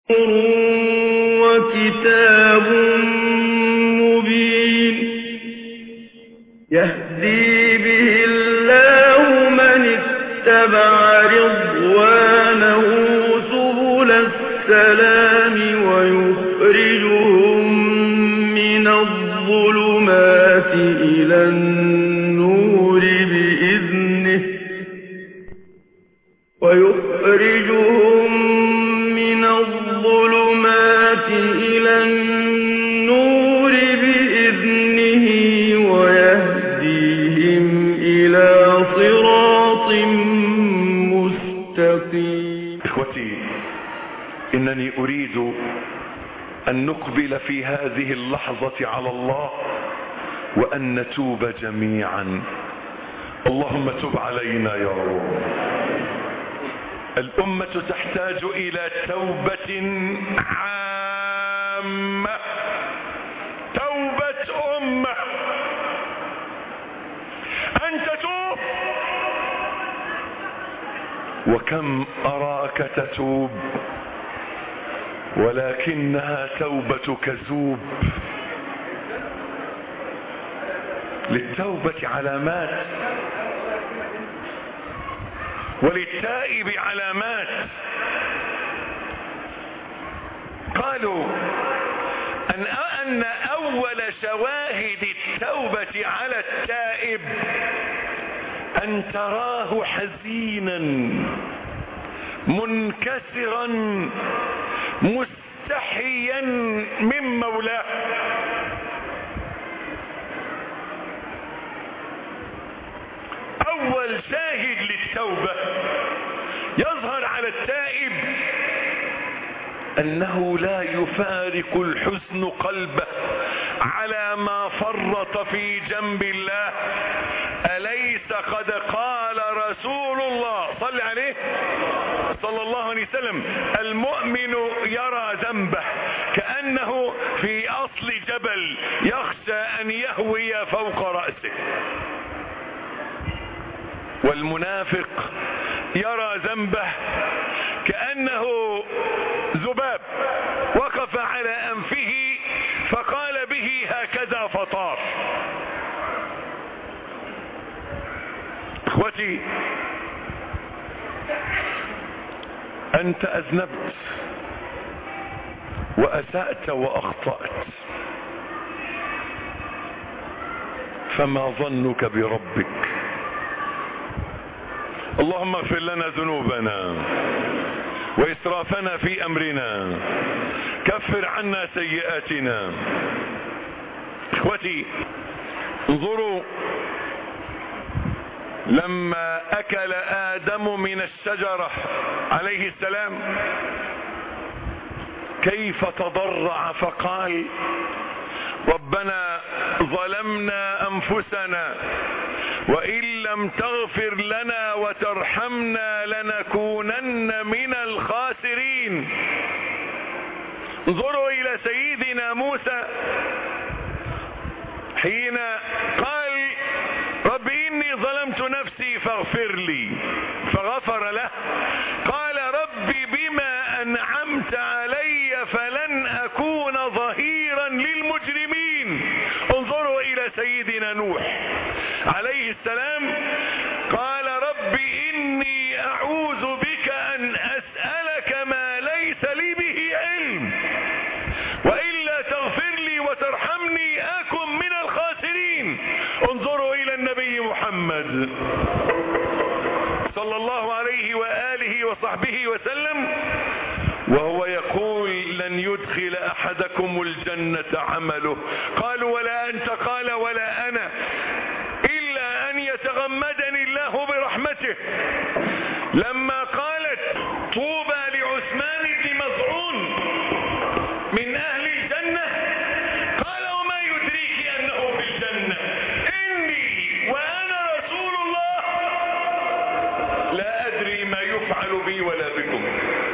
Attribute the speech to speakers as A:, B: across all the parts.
A: وكتاب مبين يهدي به الله من اتبع رضوانه سبل السلام ويخرجهم من الظلمات إلى النور بإذنه ويخرجهم من الظلمات إلى النور بإذنه ويهديهم إلى صراط مستقيم
B: اخوتي انني اريد ان نقبل في هذه اللحظة على الله وان نتوب جميعا اللهم تب علينا يا رب الامة تحتاج الى توبة عامة توبة امة ان تتوب وكم اراك تتوب ولكنها توبة كذوب للتوبة علامات وللتائب علامات قالوا أن أن أول شواهد التوبة على التائب أن تراه حزينا منكسرا مستحيا من مولاه اول شاهد للتوبة يظهر على التائب انه لا يفارق الحزن قلبه على ما فرط في جنب الله اليس قد قال رسول الله صل عليه صلى الله عليه وسلم المؤمن يرى ذنبه كأنه في أصل جبل يخشى أن يهوي فوق رأسه والمنافق يرى ذنبه كأنه ذباب وقف على أنفه فقال به هكذا فطار اخوتي انت اذنبت واسأت واخطأت فما ظنك بربك اللهم اغفر لنا ذنوبنا واسرافنا في امرنا كفر عنا سيئاتنا اخوتي انظروا لما اكل ادم من الشجرة عليه السلام كيف تضرع فقال ربنا ظلمنا انفسنا وان لم تغفر لنا وترحمنا لنكونن من الخاسرين انظروا الى سيدنا موسى حين قال رب اني ظلمت نفسي فاغفر لي فغفر له قال رب بما انعمت علي فلن اكون ظهيرا للمجرمين انظروا الى سيدنا نوح عليه السلام قال رب اني اعوذ بك ان اسألك ما ليس لي به علم والا تغفر لي وترحمني اكن من الخاسرين انظروا الى النبي محمد صلى الله عليه وآله وصحبه وسلم وهو يقول لن يدخل احدكم الجنة عمله قالوا ولا انت قال ولا انا الا ان يتغمدني الله برحمته لما قالت طوبى لعثمان بن مظعون من اهل الجنة قال وما يدريك انه في الجنة اني وانا رسول الله لا ادري ما يفعل بي ولا بكم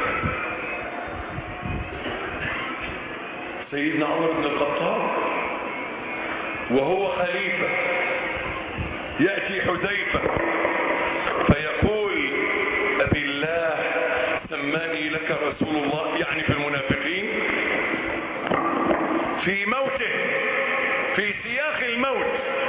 B: سيدنا عمر بن الخطاب وهو خليفة يأتي حذيفة فيقول أبي الله سماني لك رسول الله يعني في المنافق في موته في سياق الموت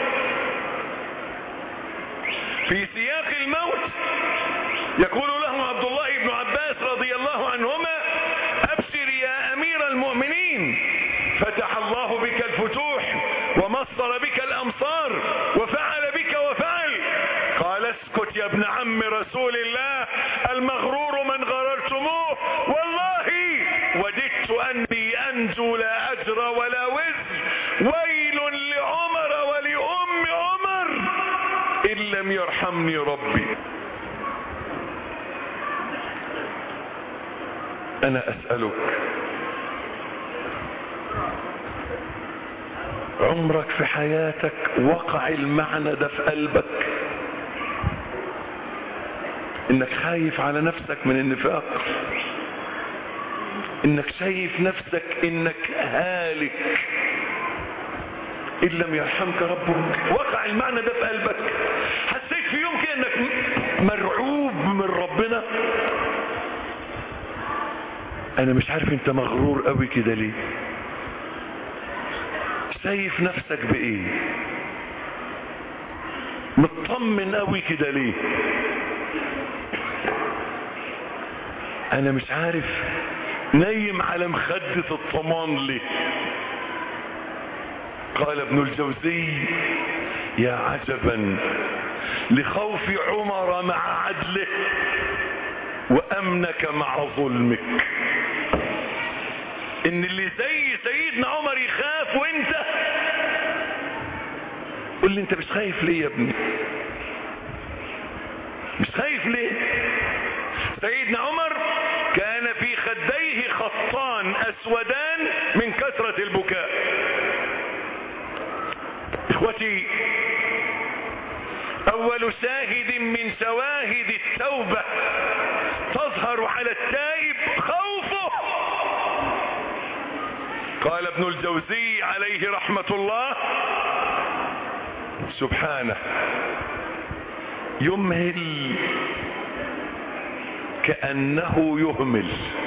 B: في سياق الموت يقول له عبد الله بن عباس رضي الله عنهما ابشر يا امير المؤمنين فتح الله بك الفتوح ومصر بك الامصار وفعل بك وفعل قال اسكت يا ابن عم رسول الله المغرور من غررتموه والله وددت اني انجو لا اجر ولا وزر ويل لعمر ولام عمر ان لم يرحمني ربي انا اسألك عمرك في حياتك وقع المعنى ده في قلبك انك خايف على نفسك من النفاق انك شايف نفسك انك هالك ان لم يرحمك ربك وقع المعنى ده في قلبك حسيت في يوم كده انك مرعوب من ربنا انا مش عارف انت مغرور قوي كده ليه شايف نفسك بايه مطمن قوي كده ليه انا مش عارف نايم على مخدة الطمان ليه قال ابن الجوزي يا عجبا لخوف عمر مع عدله وامنك مع ظلمك ان اللي زي سيدنا عمر يخاف وانت قول لي انت مش خايف ليه يا ابني مش خايف ليه سيدنا عمر كان في خديه خطان اسودان من كثرة البكاء اخوتي اول شاهد من شواهد التوبة تظهر على التائب خوفه قال ابن الجوزي عليه رحمة الله سبحانه يمهل كأنه يهمل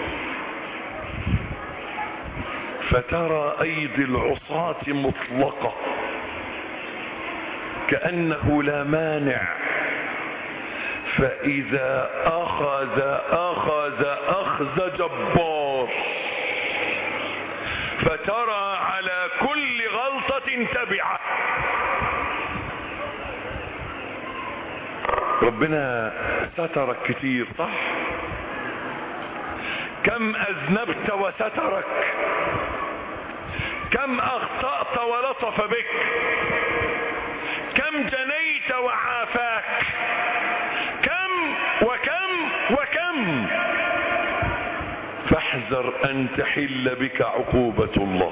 B: فترى ايدي العصاة مطلقة كأنه لا مانع فاذا اخذ اخذ اخذ جبار فترى على كل غلطة تبعة ربنا سترك كتير صح كم اذنبت وسترك كم اخطأت ولطف بك كم جنيت وعافاك كم وكم وكم فاحذر ان تحل بك عقوبة الله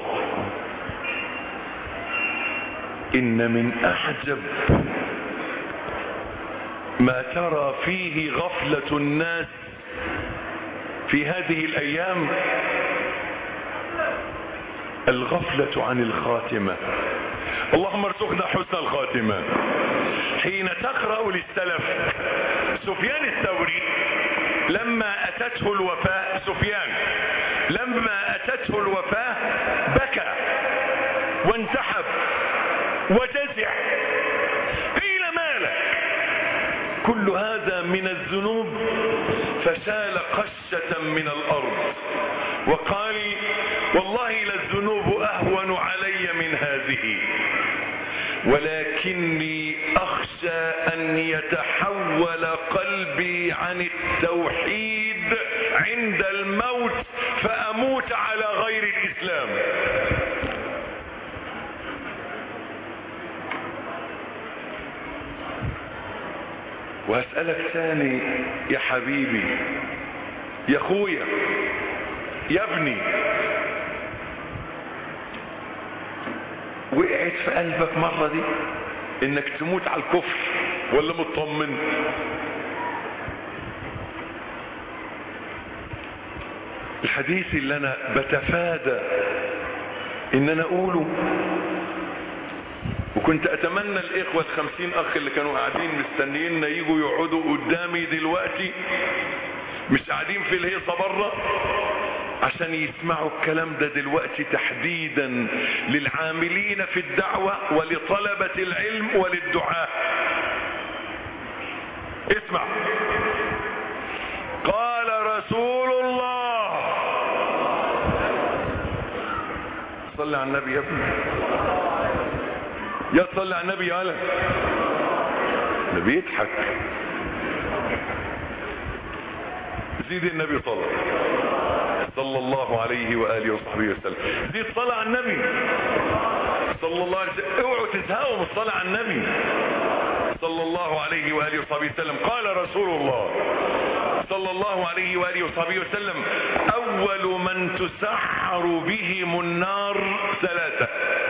B: ان من اعجب ما ترى فيه غفلة الناس في هذه الايام الغفلة عن الخاتمة اللهم ارزقنا حسن الخاتمة حين تقرأ للسلف سفيان الثوري لما اتته الوفاة سفيان لما اتته الوفاة بكى وانتحب وجزع قيل ما لك كل هذا من الذنوب فشال قشة من الارض وقال والله للذنوب اهون علي من هذه ولكني اخشى ان يتحول قلبي عن التوحيد عند الموت فاموت على غير الاسلام واسألك ثاني يا حبيبي يا اخويا يا ابني وقعت في قلبك مرة دي انك تموت على الكفر ولا مطمن الحديث اللي انا بتفادى ان انا اقوله وكنت اتمنى الاخوة الخمسين اخ اللي كانوا قاعدين مستنيين يجوا يقعدوا قدامي دلوقتي مش قاعدين في الهيصة بره عشان يسمعوا الكلام ده دلوقتي تحديدا للعاملين في الدعوة ولطلبة العلم وللدعاء اسمع قال رسول الله صلى على النبي يا ابني يا تصلي على النبي يا ولد ده بيضحك زيد النبي صلى صلى الله عليه واله وصحبه وسلم زيد صلى على النبي صلى الله عليه وسلم اوعوا تزهقوا من الصلاه على النبي صلى الله عليه واله وصحبه وسلم قال رسول الله صلى الله عليه واله وصحبه وسلم اول من تسحر بهم النار ثلاثه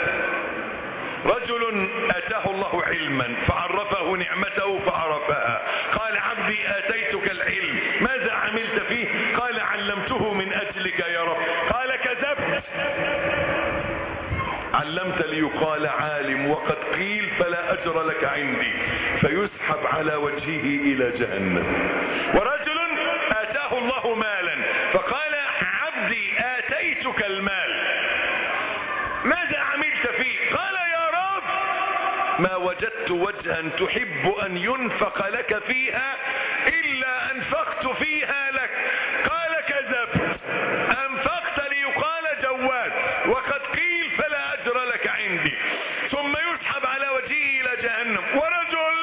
B: رجل اتاه الله علما فعرفه نعمته فعرفها قال عبدي اتيتك العلم ماذا عملت فيه قال علمته من اجلك يا رب قال كذبت علمت ليقال عالم وقد قيل فلا اجر لك عندي فيسحب على وجهه الى جهنم ورجل اتاه الله مالا فقال عبدي اتيتك المال ماذا عملت فيه قال يا رب ما وجدت وجها تحب ان ينفق لك فيها الا انفقت فيها لك قال كذبت انفقت ليقال جواد وقد قيل فلا اجر لك عندي ثم يسحب على وجهه الى جهنم ورجل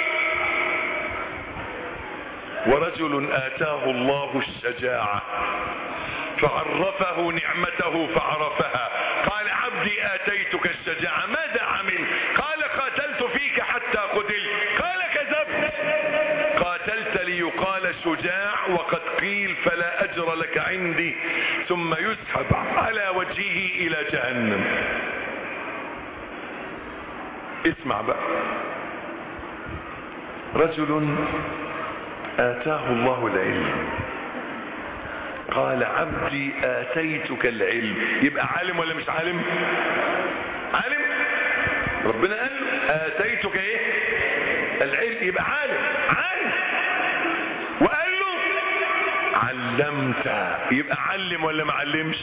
B: ورجل اتاه الله الشجاعه فعرفه نعمته فعرفها قال عبدي اتيتك الشجاعة ماذا عمل قال قاتلت فيك حتى قتلت قال كذبت قاتلت ليقال شجاع وقد قيل فلا اجر لك عندي ثم يسحب على وجهه الى جهنم اسمع بقى رجل اتاه الله العلم قال عبدي اتيتك العلم يبقى عالم ولا مش عالم عالم ربنا قال له اتيتك ايه العلم يبقى عالم عالم وقال له علمت يبقى علم ولا ما علمش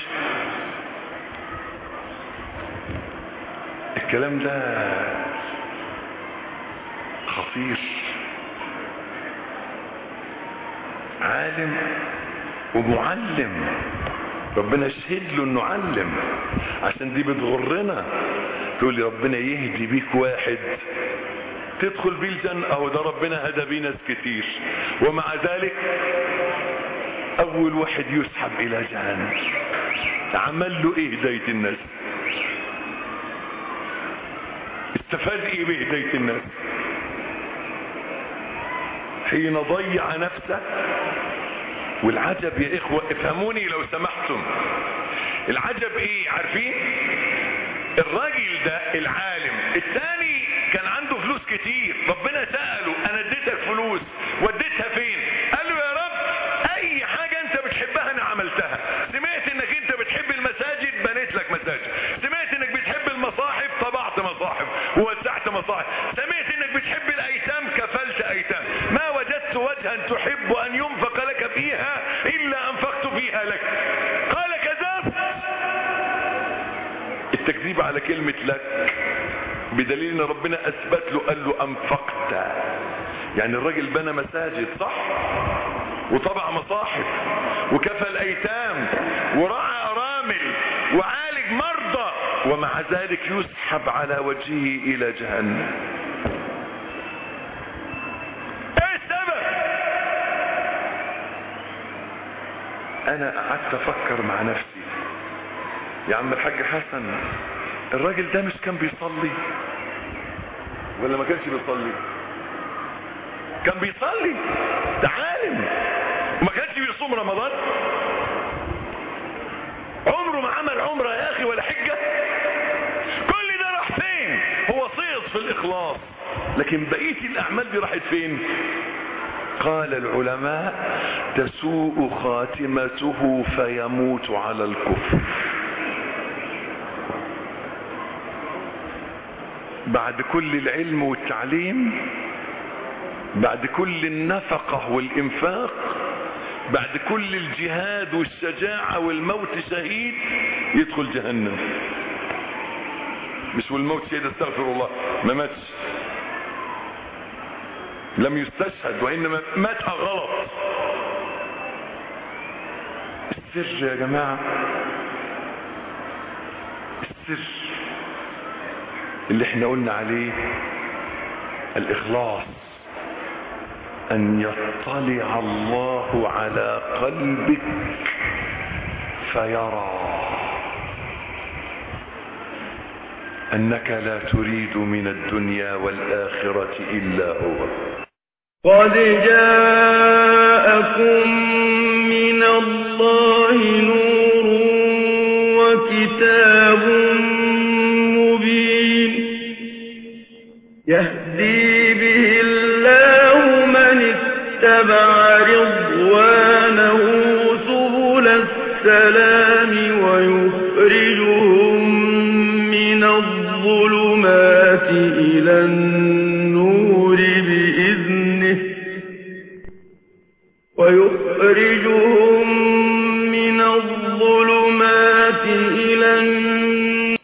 B: الكلام ده خطير عالم ومعلم ربنا يشهد له انه علم عشان دي بتغرنا تقول لي ربنا يهدي بيك واحد تدخل بيه الجنة اهو ده ربنا هدى بيه ناس كتير ومع ذلك اول واحد يسحب الى جهنم عمل له ايه هداية الناس استفاد ايه بهداية الناس حين ضيع نفسه والعجب يا اخوة افهموني لو سمحتم العجب ايه عارفين الراجل ده العالم الثاني كان عنده فلوس كتير ربنا سأله انا اديتك فلوس وديتها فين قال له يا رب اي حاجة انت بتحبها انا عملتها سمعت انك انت بتحب المساجد بنيت لك مساجد سمعت انك بتحب المصاحف طبعت مصاحف ووزعت مصاحف سمعت انك بتحب الايتام كفلت ايتام ما وجدت وجها تحب ان ينفق لك فيها الا انفقت فيها لك قال كذبت التكذيب على كلمة لك بدليل ان ربنا اثبت له قال له انفقت يعني الراجل بنى مساجد صح وطبع مصاحف وكفى الايتام ورعى ارامل وعالج مرضى ومع ذلك يسحب على وجهه الى جهنم ايه السبب انا قعدت افكر مع نفسي يا عم الحاج حسن الراجل ده مش كان بيصلي ولا ما كانش بيصلي كان بيصلي ده عالم وما كانش بيصوم رمضان عمره ما عمل عمره يا اخي ولا حجة كل ده راح فين هو صيد في الاخلاص لكن بقية الاعمال دي راحت فين قال العلماء تسوء خاتمته فيموت على الكفر بعد كل العلم والتعليم بعد كل النفقة والإنفاق بعد كل الجهاد والشجاعة والموت شهيد يدخل جهنم مش والموت شهيد استغفر الله ما ماتش لم يستشهد وإنما ماتها غلط السر يا جماعة السر اللي احنا قلنا عليه الإخلاص أن يطلع الله على قلبك فيرى أنك لا تريد من الدنيا والآخرة إلا هو
A: قد جاءكم من الله نور وكتاب مبين يهدي به الله من اتبع رضوانه سبل السلام ويخرجهم من الظلمات إلى النور بإذنه ويخرجهم